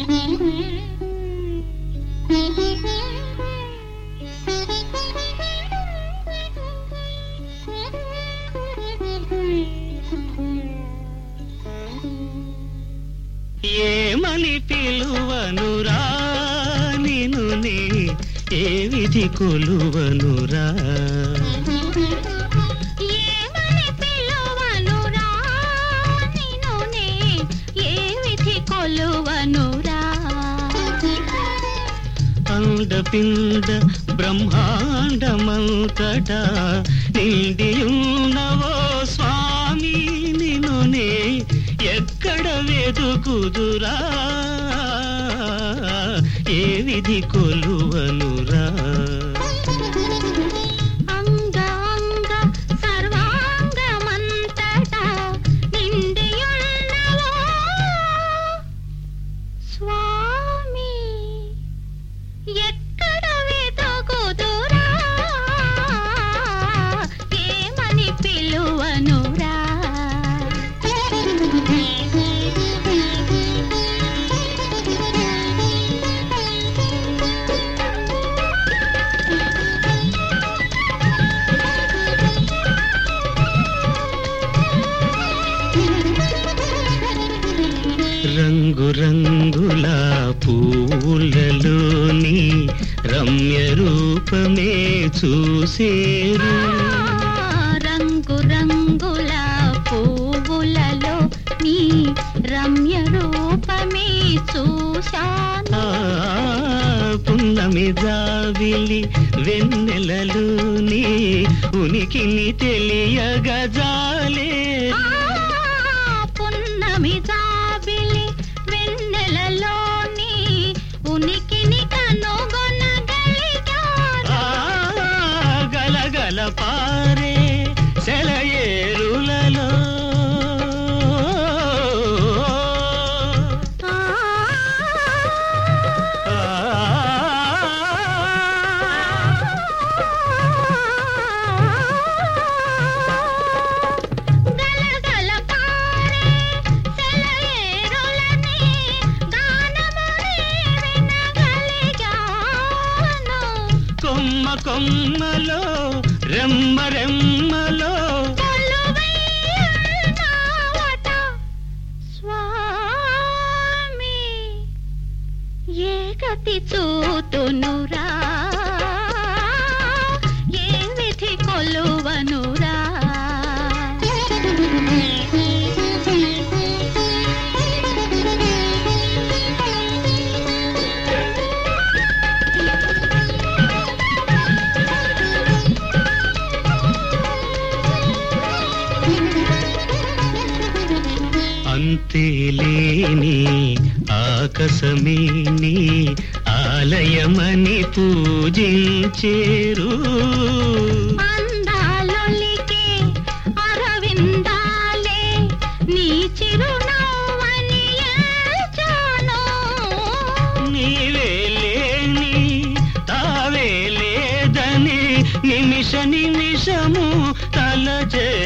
ఏమని పిలువనురా నిను నే ఏ విధి కొలువనురా ఏమని పిలువనురా నిన్ను నే ఏ విధి కొలువనురా అండపిండ బ్రహ్మాండమంతటా నిండియున్నవో స్వామి నిను నే ఎక్కడ వెతుకుదురా ఏ విధి కొలువనురా అంగ అంగ సర్వాంగమంతటా నిండియున్నవో స్వామి ఎక్కడ వెతుకుదురా ఏమని పిలువనురా రంగు రంగుల పూలలోని రమ్య రూపమే చూసేరు రంగు రంగుల పువ్వులలో నీ రమ్య రూపమే చూశాను ఆ పున్నమి జావిలి వెన్నెలలోని ఉనికిని తెలియగజాలే ఆ, పున్నమి జాబిలి వెన్నెలలోని ఉనికిని కనుగొనగలిగాను ఆ గలగల పారే సెలయేరులలో ఆ, ఆ గలగల పారే సెలయేరులని గానముని వినగలిగాను. కొమ్మ కొమ్మలో రెమ్మ రెమ్మలో కొలువైయున్నావట స్వామి ఏ గతి చూతునురా ఏ విధి కొలువనురా అంతేలేని ఆకాశమేని ఆలయమని పూజించేరు అందాలొలికే అరవిందాలే నీ చిరునవ్వని ఏల్చాను. నీవే లేని తావే లేదని నిమిష నిమిషము తలచే